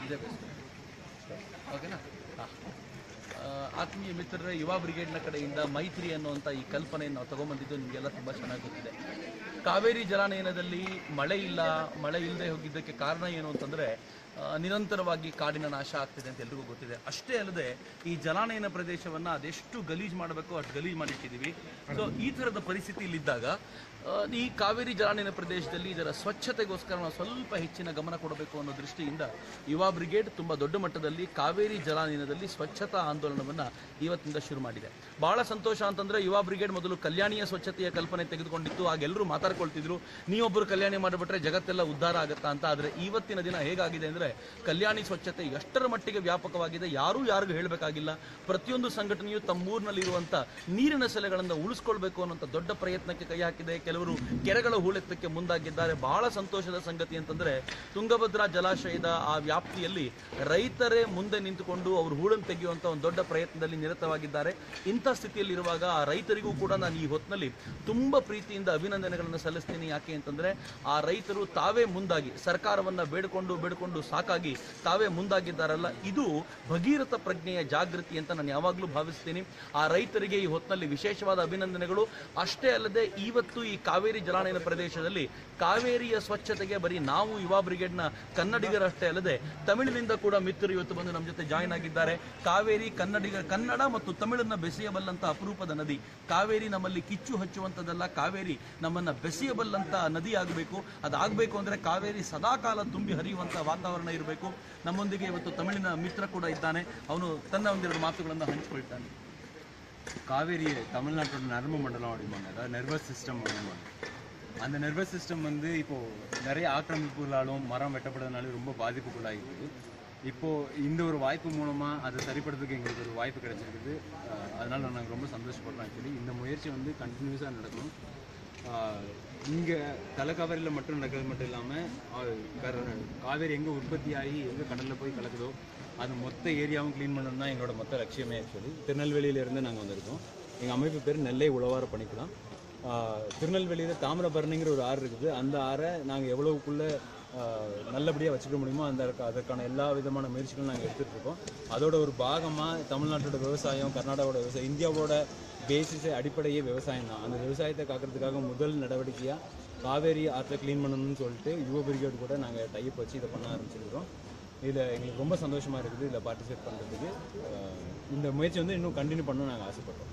ಇದೇ ಬೆಸ್ಟ್ ಓಕೆನಾ ಹಾಂ ಆತ್ಮೀಯ ಮಿತ್ರರೇ ಯುವ ಬ್ರಿಗೇಡ್ನ ಕಡೆಯಿಂದ ಮೈತ್ರಿ ಅನ್ನುವಂಥ ಈ ಕಲ್ಪನೆಯನ್ನು ನಾವು ತಗೊಂಬಂದಿದ್ದು ನಿಮಗೆಲ್ಲ ತುಂಬ ಚೆನ್ನಾಗಿ ಗೊತ್ತಿದೆ ಕಾವೇರಿ ಜಲಾನಯನದಲ್ಲಿ ಮಳೆ ಇಲ್ಲ ಮಳೆ ಇಲ್ಲದೆ ಹೋಗಿದ್ದಕ್ಕೆ ಕಾರಣ ಏನು ಅಂತಂದರೆ ನಿರಂತರವಾಗಿ ಕಾಡಿನ ನಾಶ ಆಗ್ತಿದೆ ಅಂತ ಎಲ್ರಿಗೂ ಗೊತ್ತಿದೆ ಅಷ್ಟೇ ಅಲ್ಲದೆ ಈ ಜಲಾನಯನ ಪ್ರದೇಶವನ್ನು ಅದೆಷ್ಟು ಗಲೀಜು ಮಾಡಬೇಕು ಅಷ್ಟು ಗಲೀಜು ಮಾಡಿಟ್ಟಿದ್ದೀವಿ ಸೊ ಈ ಥರದ ಪರಿಸ್ಥಿತಿ ಇಲ್ಲಿದ್ದಾಗ ಆ, ಈ ಕಾವೇರಿ ಜಲಾನಯನ ಪ್ರದೇಶದಲ್ಲಿ ಇದರ ಸ್ವಚ್ಛತೆಗೋಸ್ಕರ ನಾವು ಸ್ವಲ್ಪ ಹೆಚ್ಚಿನ ಗಮನ ಕೊಡಬೇಕು ಅನ್ನೋ ದೃಷ್ಟಿಯಿಂದ ಯುವ ಬ್ರಿಗೇಡ್ ತುಂಬ ದೊಡ್ಡ ಮಟ್ಟದಲ್ಲಿ ಕಾವೇರಿ ಜಲಾನಯನದಲ್ಲಿ ಸ್ವಚ್ಛತಾ ಆಂದೋಲನವನ್ನು ಇವತ್ತಿಂದ ಶುರು ಮಾಡಿದೆ ಬಹಳ ಸಂತೋಷ ಅಂತಂದ್ರೆ ಯುವ ಬ್ರಿಗೇಡ್ ಮೊದಲು ಕಲ್ಯಾಣಿಯ ಸ್ವಚ್ಛತೆಯ ಕಲ್ಪನೆ ತೆಗೆದುಕೊಂಡಿತ್ತು ಆಗ ಎಲ್ಲರೂ ಮಾತಾಡ್ಕೊಳ್ತಿದ್ರು ನೀವೊಬ್ಬರು ಕಲ್ಯಾಣಿ ಮಾಡಿಬಿಟ್ರೆ ಜಗತ್ತೆಲ್ಲ ಉದ್ಧಾರ ಆಗುತ್ತಾ ಅಂತ ಆದರೆ ಇವತ್ತಿನ ದಿನ ಹೇಗಾಗಿದೆ ಅಂದರೆ ಕಲ್ಯಾಣಿ ಸ್ವಚ್ಛತೆ ಎಷ್ಟರ ಮಟ್ಟಿಗೆ ವ್ಯಾಪಕವಾಗಿದೆ ಯಾರೂ ಯಾರಿಗೂ ಹೇಳಬೇಕಾಗಿಲ್ಲ ಪ್ರತಿಯೊಂದು ಸಂಘಟನೆಯು ತಮ್ಮೂರಿನಲ್ಲಿರುವಂಥ ನೀರಿನ ಸೆಲೆಗಳನ್ನು ಉಳಿಸ್ಕೊಳ್ಬೇಕು ಅನ್ನೋಂಥ ದೊಡ್ಡ ಪ್ರಯತ್ನಕ್ಕೆ ಕೈ ಹಾಕಿದೆ ಕೆಲವರು ಕೆರೆಗಳ ಹೂಳೆತ್ತಕ್ಕೆ ಮುಂದಾಗಿದ್ದಾರೆ ಬಹಳ ಸಂತೋಷದ ಸಂಗತಿ ಅಂತಂದ್ರೆ ತುಂಗಭದ್ರಾ ಜಲಾಶಯದ ಆ ವ್ಯಾಪ್ತಿಯಲ್ಲಿ ರೈತರೇ ಮುಂದೆ ನಿಂತುಕೊಂಡು ಅವರು ಹೂಳನ್ನು ತೆಗೆಯುವಂಥ ಒಂದು ದೊಡ್ಡ ಪ್ರಯತ್ನದಲ್ಲಿ ನಿರತವಾಗಿದ್ದಾರೆ ಇಂಥ ಸ್ಥಿತಿಯಲ್ಲಿರುವಾಗ ಆ ರೈತರಿಗೂ ಕೂಡ ನಾನು ಈ ಹೊತ್ತಿನಲ್ಲಿ ತುಂಬ ಪ್ರೀತಿಯಿಂದ ಅಭಿನಂದನೆಗಳನ್ನು ಸಲ್ಲಿಸ್ತೀನಿ ಯಾಕೆ ಅಂತಂದ್ರೆ ಆ ರೈತರು ತಾವೇ ಮುಂದಾಗಿ ಸರ್ಕಾರವನ್ನ ಬೇಡಿಕೊಂಡು ಬೇಡಿಕೊಂಡು ಸಾಕಾಗಿ ತಾವೇ ಮುಂದಾಗಿದ್ದಾರಲ್ಲ ಇದು ಭಗೀರಥ ಪ್ರಜ್ಞೆಯ ಜಾಗೃತಿ ಅಂತ ನಾನು ಯಾವಾಗಲೂ ಭಾವಿಸ್ತೀನಿ ಆ ರೈತರಿಗೆ ಈ ಹೊತ್ತಿನಲ್ಲಿ ವಿಶೇಷವಾದ ಅಭಿನಂದನೆಗಳು ಅಷ್ಟೇ ಅಲ್ಲದೆ ಇವತ್ತು ಈ ಕಾವೇರಿ ಜಲಾನಯನ ಪ್ರದೇಶದಲ್ಲಿ ಕಾವೇರಿಯ ಸ್ವಚ್ಛತೆಗೆ ಬರೀ ನಾವು ಯುವ ಬ್ರಿಗೇಡ್ನ ಕನ್ನಡಿಗರಷ್ಟೇ ಅಲ್ಲದೆ ತಮಿಳಿನಿಂದ ಕೂಡ ಮಿತ್ರರು ಇವತ್ತು ಬಂದು ನಮ್ಮ ಜೊತೆ ಜಾಯ್ನ್ ಆಗಿದ್ದಾರೆ ಕಾವೇರಿ ಕನ್ನಡಿಗ ಕನ್ನಡ ಮತ್ತು ತಮಿಳನ್ನ ಬೆಸೆಯಬಲ್ಲಂತ ಅಪರೂಪದ ನದಿ ಕಾವೇರಿ ನಮ್ಮಲ್ಲಿ ಕಿಚ್ಚು ಹಚ್ಚುವಂಥದ್ದಲ್ಲ ಕಾವೇರಿ ನಮ್ಮನ್ನ ಬೆಸೆಯಬಲ್ಲಂತ ನದಿ ಆಗಬೇಕು ಅದಾಗಬೇಕು ಅಂದ್ರೆ ಕಾವೇರಿ ಸದಾಕಾಲ ತುಂಬಿ ಹರಿಯುವಂತ ವಾತಾವರಣ ಇರಬೇಕು ನಮ್ಮೊಂದಿಗೆ ಇವತ್ತು ತಮಿಳಿನ ಮಿತ್ರ ಕೂಡ ಇದ್ದಾನೆ ಅವನು ತನ್ನ ಒಂದೆರಡು ಮಾತುಗಳನ್ನು ಹಂಚಿಕೊಳ್ತಾನೆ காவேரி தமிழ்நாட்டோட நரம்பு மண்டலம் அப்படிம்பாங்க அதாவது நர்வஸ் சிஸ்டம் அப்படிம்பாங்க அந்த நர்வஸ் சிஸ்டம் வந்து இப்போ நிறைய ஆக்கிரமிப்புகளாலும் மரம் வெட்டப்படுறதுனால ரொம்ப பாதிப்புக்குள்ளாகிருக்கு இப்போ இந்த ஒரு வாய்ப்பு மூலமா அதை சரிப்படுறதுக்கு எங்களுக்கு ஒரு வாய்ப்பு கிடைச்சிருக்குது அஹ் அதனால நாங்கள் ரொம்ப சந்தோஷப்படுறோம் ஆக்சுவலி இந்த முயற்சி வந்து கண்டினியூஸாக நடக்கணும் ஆஹ் இங்க தலைக்காவேரியில் மட்டும் நடக்கிறது மட்டும் இல்லாமல் காவேரி எங்கே உற்பத்தி ஆகி எங்கே கடலில் போய் கலக்குதோ அது மொத்த ஏரியாவும் க்ளீன் பண்ணணும் தான் எங்களோட மொத்த லட்சியமே ஆக்சுவலி திருநெல்வேலியிலேருந்து நாங்கள் வந்திருக்கோம் எங்கள் அமைப்பு பேர் நெல்லை உழவார பணிக்கலாம் திருநெல்வேலியில் தாமிரபரணிங்கிற ஒரு ஆறு இருக்குது அந்த ஆறை நாங்கள் எவ்வளவுக்குள்ளே நல்லபடியாக வச்சுக்க முடியுமோ அந்த அதற்கான எல்லா விதமான முயற்சிகளும் நாங்கள் எடுத்துகிட்டு இருக்கோம் அதோட ஒரு பாகமாக தமிழ்நாட்டோட விவசாயம் கர்நாடகாவோட விவசாயம் இந்தியாவோட பேசிஸே அடிப்படையே விவசாயம் தான் அந்த விவசாயத்தை காக்கிறதுக்காக முதல் நடவடிக்கையாக காவேரி ஆற்றை க்ளீன் பண்ணணும்னு சொல்லிட்டு யுவ பிரிகேட் கூட நாங்கள் டைப் வச்சு இதை பண்ண ஆரம்பிச்சிருக்கிறோம் இதில் எங்களுக்கு ரொம்ப சந்தோஷமாக இருக்குது இதில் பார்ட்டிசிபேட் பண்ணுறதுக்கு இந்த முயற்சி வந்து இன்னும் கண்டினியூ பண்ணணும்னு நாங்கள் ஆசைப்படுறோம்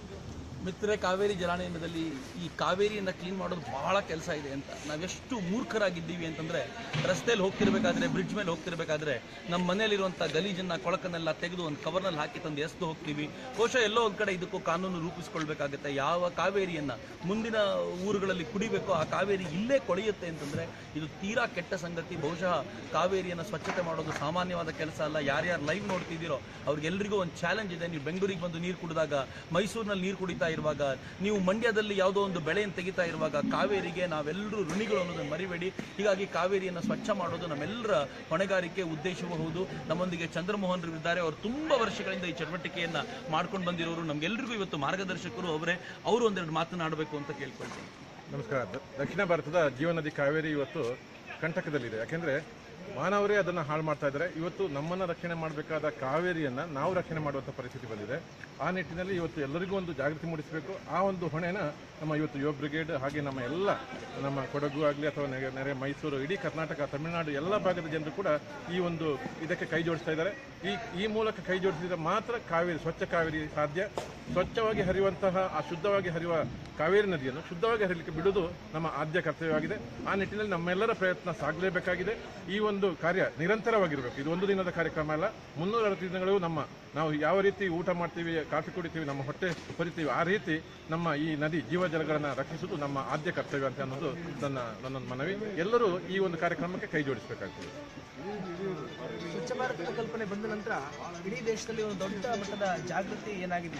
ಮಿತ್ರರೆ ಕಾವೇರಿ ಜಲಾನಯನದಲ್ಲಿ ಈ ಕಾವೇರಿಯನ್ನು ಕ್ಲೀನ್ ಮಾಡೋದು ಬಹಳ ಕೆಲಸ ಇದೆ ಅಂತ ನಾವೆಷ್ಟು ಮೂರ್ಖರಾಗಿದ್ದೀವಿ ಅಂತಂದ್ರೆ ರಸ್ತೆಯಲ್ಲಿ ಹೋಗ್ತಿರ್ಬೇಕಾದ್ರೆ ಬ್ರಿಡ್ಜ್ ಮೇಲೆ ಹೋಗ್ತಿರ್ಬೇಕಾದ್ರೆ ನಮ್ಮ ಮನೆಯಲ್ಲಿರುವಂಥ ಗಲೀಜನ್ನ ಕೊಳಕನ್ನೆಲ್ಲ ತೆಗೆದು ಒಂದು ಕವರ್ನಲ್ಲಿ ಹಾಕಿ ತಂದು ಎಸ್ದು ಹೋಗ್ತೀವಿ ಬಹುಶಃ ಎಲ್ಲೋ ಒಂದು ಕಡೆ ಇದಕ್ಕೂ ಕಾನೂನು ರೂಪಿಸ್ಕೊಳ್ಬೇಕಾಗುತ್ತೆ ಯಾವ ಕಾವೇರಿಯನ್ನ ಮುಂದಿನ ಊರುಗಳಲ್ಲಿ ಕುಡಿಬೇಕೋ ಆ ಕಾವೇರಿ ಇಲ್ಲೇ ಕೊಳೆಯುತ್ತೆ ಅಂತಂದ್ರೆ ಇದು ತೀರಾ ಕೆಟ್ಟ ಸಂಗತಿ ಬಹುಶಃ ಕಾವೇರಿಯನ್ನು ಸ್ವಚ್ಛತೆ ಮಾಡೋದು ಸಾಮಾನ್ಯವಾದ ಕೆಲಸ ಅಲ್ಲ ಯಾರ್ಯಾರು ಲೈವ್ ನೋಡ್ತಿದ್ದೀರೋ ಅವ್ರಿಗೆಲ್ರಿಗೂ ಒಂದು ಚಾಲೆಂಜ್ ಇದೆ ನೀವು ಬೆಂಗಳೂರಿಗೆ ಬಂದು ನೀರು ಕುಡಿದಾಗ ಮೈಸೂರಿನಲ್ಲಿ ನೀರು ಕುಡಿತಾ ಇರುವಾಗ ನೀವು ಮಂಡ್ಯದಲ್ಲಿ ಯಾವುದೋ ಒಂದು ಬೆಳೆಯನ್ನು ತೆಗಿತಾ ಇರುವಾಗ ಕಾವೇರಿಗೆ ನಾವೆಲ್ಲರೂ ಋಣಿಗಳು ಅನ್ನೋದನ್ನು ಮರಿಬೇಡಿ ಹೀಗಾಗಿ ಕಾವೇರಿಯನ್ನು ಸ್ವಚ್ಛ ಮಾಡೋದು ನಮ್ಮೆಲ್ಲರ ಹೊಣೆಗಾರಿಕೆ ಉದ್ದೇಶವೂ ಹೌದು ನಮ್ಮೊಂದಿಗೆ ಚಂದ್ರಮೋಹನ್ ರವರು ಇದ್ದಾರೆ ಅವರು ತುಂಬಾ ವರ್ಷಗಳಿಂದ ಈ ಚಟುವಟಿಕೆಯನ್ನ ಮಾಡ್ಕೊಂಡು ಬಂದಿರೋರು ನಮ್ಗೆಲ್ರಿಗೂ ಇವತ್ತು ಮಾರ್ಗದರ್ಶಕರು ಅವರೇ ಅವರು ಒಂದೆರಡು ಮಾತನಾಡಬೇಕು ಅಂತ ಕೇಳ್ಕೊಳ್ತೀನಿ ನಮಸ್ಕಾರ ದ- ದಕ್ಷಿಣ ಭಾರತದ ಜೀವನದಿ ಕಾವೇರಿ ಇವತ್ತು ಕಂಟಕದಲ್ಲಿದೆ ಯಾಕೆಂದ್ರೆ ಮಾನವರೇ ಅದನ್ನು ಹಾಳು ಮಾಡ್ತಾ ಇದ್ದಾರೆ ಇವತ್ತು ನಮ್ಮನ್ನು ರಕ್ಷಣೆ ಮಾಡಬೇಕಾದ ಕಾವೇರಿಯನ್ನ ನಾವು ರಕ್ಷಣೆ ಮಾಡುವಂಥ ಪರಿಸ್ಥಿತಿ ಬಂದಿದೆ ಆ ನಿಟ್ಟಿನಲ್ಲಿ ಇವತ್ತು ಎಲ್ಲರಿಗೂ ಒಂದು ಜಾಗೃತಿ ಮೂಡಿಸಬೇಕು ಆ ಒಂದು ಹೊಣೆನ ನಮ್ಮ ಇವತ್ತು ಯುವ ಬ್ರಿಗೇಡ್ ಹಾಗೆ ನಮ್ಮ ಎಲ್ಲ ನಮ್ಮ ಕೊಡಗು ಆಗಲಿ ಅಥವಾ ನೆರೆ ನೆರೆ ಮೈಸೂರು ಇಡೀ ಕರ್ನಾಟಕ ತಮಿಳುನಾಡು ಎಲ್ಲ ಭಾಗದ ಜನರು ಕೂಡ ಈ ಒಂದು ಇದಕ್ಕೆ ಕೈ ಜೋಡಿಸ್ತಾ ಇದ್ದಾರೆ ಈ ಈ ಮೂಲಕ ಕೈ ಜೋಡಿಸಿದ್ರೆ ಮಾತ್ರ ಕಾವೇರಿ ಸ್ವಚ್ಛ ಕಾವೇರಿ ಸಾಧ್ಯ ಸ್ವಚ್ಛವಾಗಿ ಹರಿಯುವಂತಹ ಆ ಶುದ್ಧವಾಗಿ ಹರಿಯುವ ಕಾವೇರಿ ನದಿಯನ್ನು ಶುದ್ಧವಾಗಿ ಹರಿಯಲಿಕ್ಕೆ ಬಿಡುವುದು ನಮ್ಮ ಆದ್ಯ ಕರ್ತವ್ಯವಾಗಿದೆ ಆ ನಿಟ್ಟಿನಲ್ಲಿ ನಮ್ಮೆಲ್ಲರ ಪ್ರಯತ್ನ ಸಾಗಲೇಬೇಕಾಗಿದೆ ಈ ಒಂದು ಕಾರ್ಯ ನಿರಂತರವಾಗಿರಬೇಕು ಇದು ಒಂದು ದಿನದ ಕಾರ್ಯಕ್ರಮ ಅಲ್ಲ ಮುನ್ನೂರ ಅರವತ್ತು ದಿನಗಳು ನಮ್ಮ ನಾವು ಯಾವ ರೀತಿ ಊಟ ಮಾಡ್ತೀವಿ ಕಾಫಿ ಕುಡಿತೀವಿ ನಮ್ಮ ಹೊಟ್ಟೆ ಹೊರಿತೀವಿ ಆ ರೀತಿ ನಮ್ಮ ಈ ನದಿ ಜೀವಜಲಗಳನ್ನು ರಕ್ಷಿಸುವುದು ನಮ್ಮ ಆದ್ಯ ಕರ್ತವ್ಯ ಅಂತ ಅನ್ನೋದು ನನ್ನ ನನ್ನ ಮನವಿ ಎಲ್ಲರೂ ಈ ಒಂದು ಕಾರ್ಯಕ್ರಮಕ್ಕೆ ಕೈ ಜೋಡಿಸಬೇಕಾಗ್ತದೆ ಸ್ವಚ್ಛ ಭಾರತದ ಕಲ್ಪನೆ ಬಂದ ನಂತರ ಇಡೀ ದೇಶದಲ್ಲಿ ಒಂದು ದೊಡ್ಡ ಮಟ್ಟದ ಜಾಗೃತಿ ಏನಾಗಿದೆಯೋ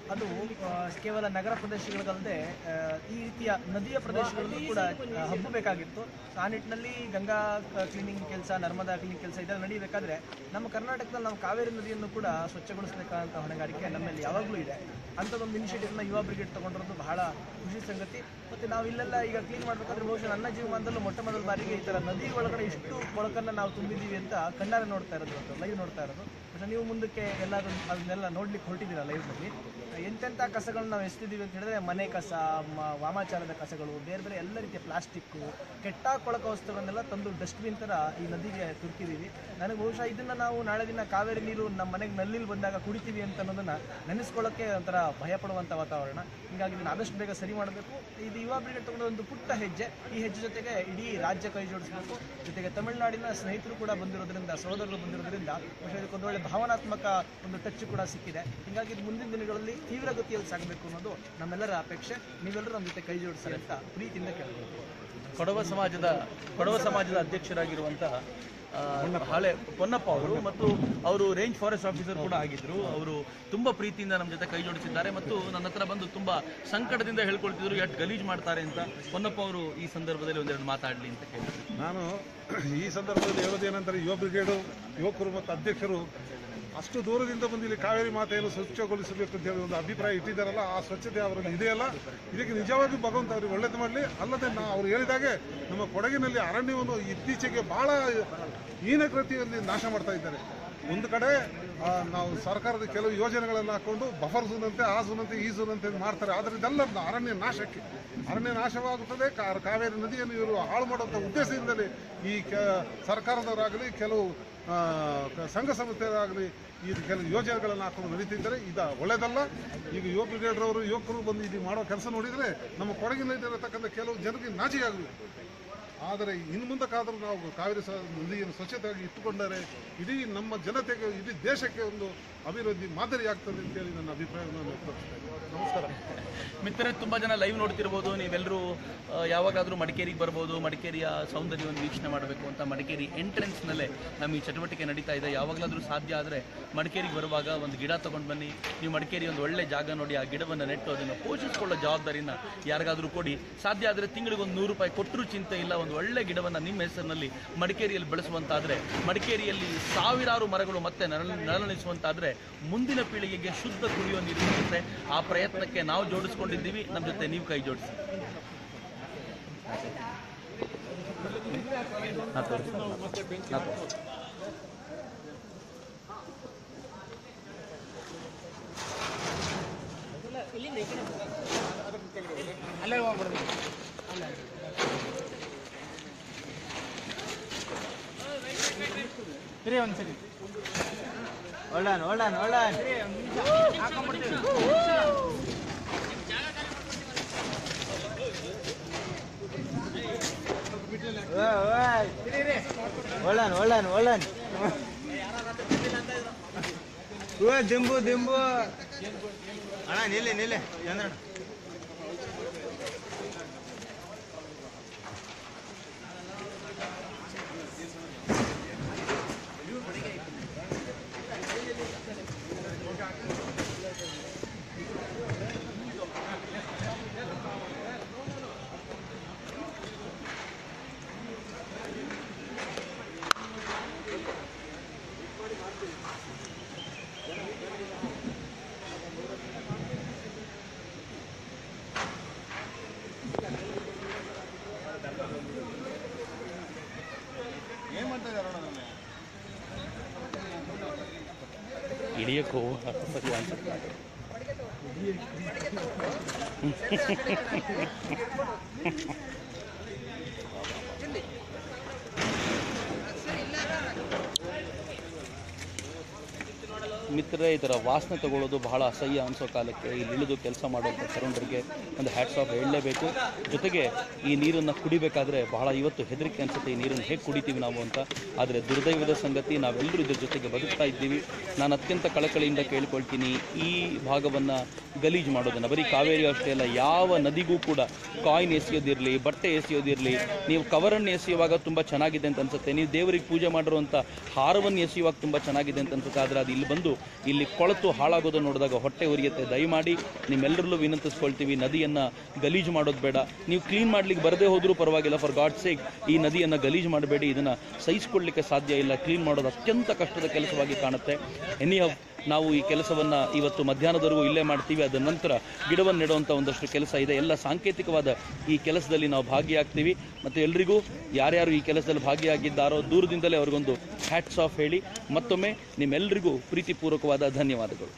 ಅದು ಆ, ಕೇವಲ ನಗರ ಪ್ರದೇಶಗಳಿಗಲ್ಲದೆ ಆ, ಈ ರೀತಿಯ ನದಿಯ ಪ್ರದೇಶಗಳಲ್ಲೂ ಕೂಡ ಆ, ಹಬ್ಬಬೇಕಾಗಿತ್ತು ಆ ನಿಟ್ಟಿನಲ್ಲಿ ಗಂಗಾ ಕ್ಲೀನಿಂಗ್ ಕೆಲಸ ನರ್ಮದಾ ಕ್ಲೀನಿಂಗ್ ಕೆಲಸ ಇದೆಲ್ಲ ನಡೀಬೇಕಾದ್ರೆ ನಮ್ಮ ಕರ್ನಾಟಕದಲ್ಲಿ ನಾವು ಕಾವೇರಿ ನದಿಯನ್ನು ಕೂಡ ಸ್ವಚ್ಛಗೊಳಿಸಬೇಕಾದಂಥ ಹೊಣೆಗಾರಿಕೆ ನಮ್ಮಲ್ಲಿ ಯಾವಾಗಲೂ ಇದೆ ಅಂಥದ್ದೊಂದು ಇನಿಷಿಯೇಟಿವ್ನ ಯುವ ಬ್ರಿಗೇಡ್ ತಗೊಂಡಿರೋದು ಬಹಳ ಖುಷಿ ಸಂಗತಿ ಮತ್ತು ನಾವು ಇಲ್ಲೆಲ್ಲ ಈಗ ಕ್ಲೀನ್ ಮಾಡಬೇಕಾದ್ರೆ ಬಹುಶಃ ನನ್ನ ಜೀವಮಾನದಲ್ಲೂ ಮೊಟ್ಟ ಮೊದಲ ಬಾರಿಗೆ ಈ ಥರ ನದಿ ಒಳಗಡೆ ಇಷ್ಟು ಕೊಳಕನ್ನು ನಾವು ತುಂಬಿದ್ದೀವಿ ಅಂತ ಕಣ್ಣಾರೆ ನೋಡ್ತಾ ಇರೋದು ಇವತ್ತು ಲೈವ್ ನೋಡ್ತಾ ಇರೋದು പക്ഷേ ನೀವು ಮುಂದಕ್ಕೆ ಎಲ್ಲರೂ ಅದನ್ನೆಲ್ಲ ನೋಡ್ಲಿಕ್ಕೆ ಹೊರಟಿದ್ದೀರಾ ಲೈವ್ನಲ್ಲಿ ಎಂತೆಂಥ ಕಸಗಳನ್ನ ನಾವು ಎಸ್ತಿದ್ದೀವಿ ಅಂತ ಹೇಳಿದ್ರೆ ಮನೆ ಕಸ ಮ- ವಾಮಾಚಾರದ ಕಸಗಳು ಬೇರೆ ಬೇರೆ ಎಲ್ಲ ರೀತಿಯ ಪ್ಲಾಸ್ಟಿಕ್ಕು ಕೆಟ್ಟ ಕೊಳಕ ವಸ್ತುಗಳನ್ನೆಲ್ಲ ತಂದು ಡಸ್ಟ್ಬಿನ್ ಥರ ಈ ನದಿಗೆ ತುರ್ಕಿದ್ದೀವಿ ನನಗೆ ಬಹುಶಃ ಇದನ್ನು ನಾವು ನಾಳೆ ದಿನ ಕಾವೇರಿ ನೀರು ನಮ್ಮ ಮನೆಗೆ ನಲ್ಲಿಲಿ ಬಂದಾಗ ಕುಡಿತೀವಿ ಅಂತ ಅನ್ನೋದನ್ನು ನೆನೆಸ್ಕೊಳ್ಳೋಕ್ಕೆ ಒಂಥರ ಭಯ ಪಡುವಂಥ ವಾತಾವರಣ ಹೀಗಾಗಿ ಇದನ್ನು ಆದಷ್ಟು ಬೇಗ ಸರಿ ಮಾಡಬೇಕು ಇದು ಯುವ ಬ್ರಿಗೇಡ್ ತಗೊಂಡ ಒಂದು ಪುಟ್ಟ ಹೆಜ್ಜೆ ಈ ಹೆಜ್ಜೆ ಜೊತೆಗೆ ಇಡೀ ರಾಜ್ಯ ಕೈ ಜೋಡಿಸಬೇಕು ಜೊತೆಗೆ ತಮಿಳುನಾಡಿನ ಸ್ನೇಹಿತರು ಕೂಡ ಬಂದಿರೋದ್ರಿಂದ ಸಹೋದರರು ಬಂದಿರೋದ್ರಿಂದ ಬಹುಶಃ ಇದಕ್ಕೊಂದು ಒಳ್ಳೆ ಭಾವನಾತ್ಮಕ ಒಂದು ಟಚ್ ಕೂಡ ಸಿಕ್ಕಿದೆ ಹೀಗಾಗಿ ಇದು ಮುಂದಿನ ದಿನಗಳಲ್ಲಿ ತೀವ್ರ ಗತಿಯಲ್ಲಿ ಸಾಗಬೇಕು ಅನ್ನೋದು ನಮ್ಮೆಲ್ಲರ ಅಪೇಕ್ಷೆ ನೀವೆಲ್ಲರೂ ನಮ್ಮ ಜೊತೆ ಕೈ ಜೋಡಿಸ್ತಾರೆ ಅಂತ ಪ್ರೀತಿಯಿಂದ ಕೇಳ್ಬೋದು ಕೊಡವ ಸಮಾಜದ ಕೊಡವ ಸಮಾಜದ ಅಧ್ಯಕ್ಷರಾಗಿರುವಂಥ ಆ, ಹಾಳೆ ಪೊನ್ನಪ್ಪ ಅವರು ಮತ್ತು ಅವರು ರೇಂಜ್ ಫಾರೆಸ್ಟ್ ಆಫೀಸರ್ ಕೂಡ ಆಗಿದ್ರು ಅವರು ತುಂಬಾ ಪ್ರೀತಿಯಿಂದ ನಮ್ಮ ಜೊತೆ ಕೈ ಜೋಡಿಸಿದ್ದಾರೆ ಮತ್ತು ನನ್ನ ಹತ್ರ ಬಂದು ತುಂಬಾ ಸಂಕಟದಿಂದ ಹೇಳ್ಕೊಳ್ತಿದ್ರು ಎಷ್ಟು ಗಲೀಜು ಮಾಡ್ತಾರೆ ಅಂತ ಪೊನ್ನಪ್ಪ ಅವರು ಈ ಸಂದರ್ಭದಲ್ಲಿ ಒಂದೆರಡು ಮಾತಾಡಲಿ ಅಂತ ಕೇಳಿದ್ರು ನಾನು ಈ ಸಂದರ್ಭದಲ್ಲಿ ಹೇಳೋದೇನೆಂದರೆ ಯುವ ಬ್ರಿಗೇಡು ಯುವಕರು ಮತ್ತು ಅಧ್ಯಕ್ಷರು ಅಷ್ಟು ದೂರದಿಂದ ಬಂದು ಇಲ್ಲಿ ಕಾವೇರಿ ಮಾತೆಯನ್ನು ಸ್ವಚ್ಛಗೊಳಿಸಬೇಕು ಅಂತ ಹೇಳಿ ಒಂದು ಅಭಿಪ್ರಾಯ ಇಟ್ಟಿದ್ದಾರಲ್ಲ ಆ ಸ್ವಚ್ಛತೆ ಅವರಲ್ಲಿ ಇದೆಯಲ್ಲ ಇದಕ್ಕೆ ನಿಜವಾಗಿ ಭಗವಂತ ಅವರಿಗೆ ಒಳ್ಳೇದು ಮಾಡಲಿ ಅಲ್ಲದೆ ನಾ ಅವ್ರು ಹೇಳಿದಾಗೆ ನಮ್ಮ ಕೊಡಗಿನಲ್ಲಿ ಅರಣ್ಯವನ್ನು ಇತ್ತೀಚೆಗೆ ಬಹಳ ಹೀನಕೃತಿಯಲ್ಲಿ ನಾಶ ಮಾಡ್ತಾ ಇದ್ದಾರೆ ಒಂದು ಕಡೆ ಆ, ನಾವು ಸರ್ಕಾರದ ಕೆಲವು ಯೋಜನೆಗಳನ್ನು ಹಾಕೊಂಡು ಬಫರ್ ಝೋನ್ ಅಂತೆ ಆ ಝೋನ್ ಅಂತೆ ಈ ಝೋನ್ ಅಂತೆ ಮಾಡ್ತಾರೆ ಆದರೆ ಇದೆಲ್ಲ ಅರಣ್ಯ ನಾಶಕ್ಕೆ ಅರಣ್ಯ ನಾಶವಾಗುತ್ತದೆ ಕಾ- ಕಾವೇರಿ ನದಿಯನ್ನು ಇವರು ಹಾಳು ಮಾಡುವಂಥ ಉದ್ದೇಶದಿಂದಲೇ ಈ ಕೆ ಸರ್ಕಾರದವರಾಗಲಿ ಕೆಲವು ಆ, ಕ- ಸಂಘ ಸಂಸ್ಥೆಯಾಗಲಿ ಈ ಕೆಲವು ಯೋಜನೆಗಳನ್ನು ಹಾಕೊಂಡು ನಡೀತಿದ್ದಾರೆ ಇದು ಒಳ್ಳೆಯದಲ್ಲ ಈಗ ಯುವ ಬ್ರಿಗೇಡ್ರವರು ಯುವಕರು ಬಂದು ಇದು ಮಾಡೋ ಕೆಲಸ ನೋಡಿದರೆ ನಮ್ಮ ಕೊಡಗಿನಲ್ಲಿರತಕ್ಕಂಥ ಕೆಲವು ಜನರಿಗೆ ನಾಚಿಕೆ ಆಗಬೇಕು ಆದರೆ ಇನ್ನು ಮುಂದಕ್ಕಾದರೂ ನಾವು ಕಾವೇರಿ ಸ ನದಿಯನ್ನು ಸ್ವಚ್ಛತೆಯಾಗಿ ಇಟ್ಟುಕೊಂಡರೆ ಇಡೀ ನಮ್ಮ ಜನತೆಗೆ ಇಡೀ ದೇಶಕ್ಕೆ ಒಂದು ಅಭಿವೃದ್ಧಿ ಮಾದರಿಯಾಗ್ತದೆ ಅಂತೇಳಿ ನನ್ನ ಅಭಿಪ್ರಾಯವನ್ನು ನಾನು ವ್ಯಕ್ತಪಡಿಸ್ತಾ ಇದ್ದೇನೆ ನಮಸ್ಕಾರ ಮಿತ್ರರೇ ತುಂಬ ಜನ ಲೈವ್ ನೋಡ್ತಿರ್ಬೋದು ನೀವೆಲ್ಲರೂ ಆ, ಯಾವಾಗಾದರೂ ಮಡಿಕೇರಿಗೆ ಬರ್ಬೋದು ಮಡಿಕೇರಿಯ ಸೌಂದರ್ಯವನ್ನು ವೀಕ್ಷಣೆ ಮಾಡಬೇಕು ಅಂತ ಮಡಿಕೇರಿ ಎಂಟ್ರೆನ್ಸ್ನಲ್ಲೇ ನಮ್ಮ ಈ ಚಟುವಟಿಕೆ ನಡೀತಾ ಇದೆ ಯಾವಾಗಲಾದರೂ ಸಾಧ್ಯ ಆದರೆ ಮಡಿಕೇರಿಗೆ ಬರುವಾಗ ಒಂದು ಗಿಡ ತೊಗೊಂಡು ಬನ್ನಿ ನೀವು ಮಡಿಕೇರಿ ಒಂದು ಒಳ್ಳೆ ಜಾಗ ನೋಡಿ ಆ ಗಿಡವನ್ನು ನೆಟ್ಟು ಅದನ್ನು ಪೋಷಿಸಿಕೊಳ್ಳೋ ಜವಾಬ್ದಾರಿನ ಯಾರಿಗಾದರೂ ಕೊಡಿ ಸಾಧ್ಯ ಆದರೆ ತಿಂಗಳಿಗೆ ಒಂದು ನೂರು ರೂಪಾಯಿ ಕೊಟ್ಟರೂ ಚಿಂತೆ ಇಲ್ಲ ಒಂದು ಒಳ್ಳೆ ಗಿಡವನ್ನು ನಿಮ್ಮ ಹೆಸರಿನಲ್ಲಿ ಮಡಿಕೇರಿಯಲ್ಲಿ ಬೆಳೆಸುವಂತಾದರೆ ಮಡಿಕೇರಿಯಲ್ಲಿ ಸಾವಿರಾರು ಮರಗಳು ಮತ್ತೆ ನರಳ ನರಳಿಸುವಂತಾದರೆ ಮುಂದಿನ ಪೀಳಿಗೆಗೆ ಶುದ್ಧ ಕುಡಿಯುವ ನೀರು ಸಿಗುತ್ತೆ ಆ ಪ್ರಯತ್ನಕ್ಕೆ ನಾವು ಜೋಡಿಸ್ಕೊಂಡಿದ್ದೀವಿ ನಮ್ಮ ಜೊತೆ ನೀವು ಕೈ ಜೋಡಿಸಿ ಒಳ್ಳೆನ್ ಒಳ್ಳೆನ್ ಒಳ್ಳೆನ್ ಒಳ್ಳೆನ್ ಒಳ್ಳೆನ್ ಒಳ್ಳೆನ್ ಓ ದಿಂಬು ದಿಂಬು ಅಣ್ಣ ನಿಲ್ಲಿ ನಿಲ್ಲಿ ಚಂದ್ರಣ್ಣ ಹಿಡಿಯಕ್ಕೆ ಹೋಗುವ ಸರಿ ಅನ್ಸುತ್ತೆ ಮಿತ್ರರೇ ಇದರ ವಾಸನೆ ತಗೊಳ್ಳೋದು ಬಹಳ ಅಸಹ್ಯ ಅನಿಸೋ ಕಾಲಕ್ಕೆ ಇಲ್ಲಿ ಇಳಿದು ಕೆಲಸ ಮಾಡುವಂಥ ತರುಣರಿಗೆ ಒಂದು ಹ್ಯಾಟ್ಸ್ ಆಫ್ ಹೇಳಲೇಬೇಕು ಜೊತೆಗೆ ಈ ನೀರನ್ನು ಕುಡಿಬೇಕಾದ್ರೆ ಬಹಳ ಇವತ್ತು ಹೆದರಿಕೆ ಅನಿಸುತ್ತೆ ಈ ನೀರನ್ನು ಹೇಗೆ ಕುಡಿತೀವಿ ನಾವು ಅಂತ ಆದರೆ ದುರ್ದೈವದ ಸಂಗತಿ ನಾವೆಲ್ಲರೂ ಇದ್ರ ಜೊತೆಗೆ ಬದುಕ್ತಾ ಇದ್ದೀವಿ ನಾನು ಅತ್ಯಂತ ಕಳಕಳಿಯಿಂದ ಕೇಳ್ಕೊಳ್ತೀನಿ ಈ ಭಾಗವನ್ನು ಗಲೀಜು ಮಾಡೋದನ್ನು ಬರೀ ಕಾವೇರಿ ಅಷ್ಟೇ ಅಲ್ಲ ಯಾವ ನದಿಗೂ ಕೂಡ ಕಾಯಿನ್ ಎಸೆಯೋದಿರಲಿ ಬಟ್ಟೆ ಎಸೆಯೋದಿರಲಿ ನೀವು ಕವರನ್ನು ಎಸೆಯುವಾಗ ತುಂಬ ಚೆನ್ನಾಗಿದೆ ಅಂತ ಅನ್ಸುತ್ತೆ ನೀವು ದೇವರಿಗೆ ಪೂಜೆ ಮಾಡಿರುವಂಥ ಹಾರವನ್ನು ಎಸೆಯುವಾಗ ತುಂಬ ಚೆನ್ನಾಗಿದೆ ಅಂತ ಅನ್ಸುತ್ತೆ ಆದರೆ ಅದು ಇಲ್ಲಿ ಬಂದು ಇಲ್ಲಿ ಕೊಳತು ಹಾಳಾಗೋದನ್ನು ನೋಡಿದಾಗ ಹೊಟ್ಟೆ ಉರಿಯುತ್ತೆ ದಯಮಾಡಿ ನಿಮ್ಮೆಲ್ಲರಲ್ಲೂ ವಿನಂತಿಸ್ಕೊಳ್ತೀವಿ ನದಿಯನ್ನು ಗಲೀಜು ಮಾಡೋದು ಬೇಡ ನೀವು ಕ್ಲೀನ್ ಮಾಡ್ಲಿಕ್ಕೆ ಬರದೇ ಹೋದರೂ ಪರವಾಗಿಲ್ಲ ಫಾರ್ ಗಾಡ್ ಸೇಕ್ ಈ ನದಿಯನ್ನು ಗಲೀಜು ಮಾಡಬೇಡಿ ಇದನ್ನು ಸಹಿಸ್ಕೊಳ್ಳಿಕ್ಕೆ ಸಾಧ್ಯ ಇಲ್ಲ ಕ್ಲೀನ್ ಮಾಡೋದು ಅತ್ಯಂತ ಕಷ್ಟದ ಕೆಲಸವಾಗಿ ಕಾಣುತ್ತೆ ಎನಿ ಹವ್ ನಾವು ಈ ಕೆಲಸವನ್ನು ಇವತ್ತು ಮಧ್ಯಾಹ್ನದವರೆಗೂ ಇಲ್ಲೇ ಮಾಡ್ತೀವಿ ಅದರ ನಂತರ ಗಿಡವನ್ನು ನೆಡುವಂಥ ಒಂದಷ್ಟು ಕೆಲಸ ಇದೆ ಎಲ್ಲ ಸಾಂಕೇತಿಕವಾದ ಈ ಕೆಲಸದಲ್ಲಿ ನಾವು ಭಾಗಿಯಾಗ್ತೀವಿ ಮತ್ತು ಎಲ್ರಿಗೂ ಯಾರ್ಯಾರು ಈ ಕೆಲಸದಲ್ಲಿ ಭಾಗಿಯಾಗಿದ್ದಾರೋ ದೂರದಿಂದಲೇ ಅವ್ರಿಗೊಂದು ಹ್ಯಾಟ್ಸ್ ಆಫ್ ಹೇಳಿ ಮತ್ತೊಮ್ಮೆ ನಿಮ್ಮೆಲ್ಲರಿಗೂ ಪ್ರೀತಿಪೂರ್ವಕವಾದ ಧನ್ಯವಾದಗಳು